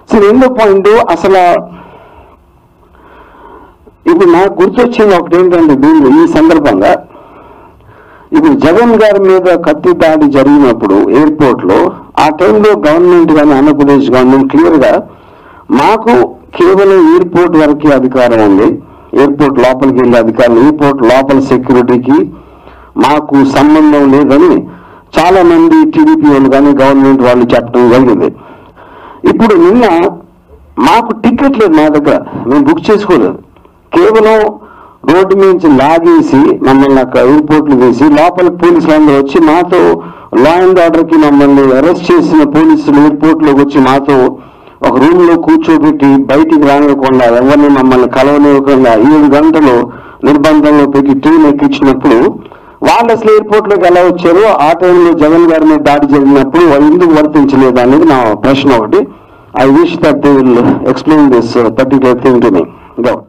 so రెండో point అసలు ఇప్పుడు నాకు గుర్తొచ్చింది ఒకటి ఏంటంటే దీనిలో ఈ సందర్భంగా ఇప్పుడు జగన్ గారి మీద కత్తి దాడి జరిగినప్పుడు ఎయిర్పోర్ట్ లో ఆ టైంలో గవర్నమెంట్ కానీ ఆంధ్రప్రదేశ్ గవర్నమెంట్ క్లియర్ గా మాకు కేవలం ఎయిర్పోర్ట్ వరకే అధికారం ఉంది ఎయిర్పోర్ట్ లోపలికి వెళ్ళే అధికారం ఎయిర్పోర్ట్ లోపల సెక్యూరిటీకి మాకు సంబంధం లేదని చాలా మంది టీడీపీ వాళ్ళు కానీ గవర్నమెంట్ వాళ్ళు చెప్పడం జరిగింది ఇప్పుడు నిన్న మాకు టికెట్ లేదు మా దగ్గర మేము బుక్ చేసుకోలేదు కేవలం రోడ్డు నుంచి లాగేసి మమ్మల్ని అక్కడ ఎయిర్పోర్ట్లు వేసి లోపల పోలీసులు అందరూ వచ్చి మాతో లా అండ్ ఆర్డర్ కి మమ్మల్ని అరెస్ట్ చేసిన పోలీసులు ఎయిర్పోర్ట్ లోకి వచ్చి మాతో ఒక రూమ్ లో కూర్చోబెట్టి బయటికి రానివ్వకుండా ఎవరిని మమ్మల్ని కలవనివ్వకుండా ఏడు గంటలు నిర్బంధంలో పెట్టి ట్రైన్ ఎక్కించినప్పుడు వాళ్ళు అసలు ఎయిర్పోర్ట్ లోకి ఎలా వచ్చారో ఆ టైంలో జగన్ గారి మీద దాడి జరిగినప్పుడు వాళ్ళు ఎందుకు వర్తించలేదు అనేది నా ప్రశ్న ఒకటి I wish that they will explain this particular thing to me gov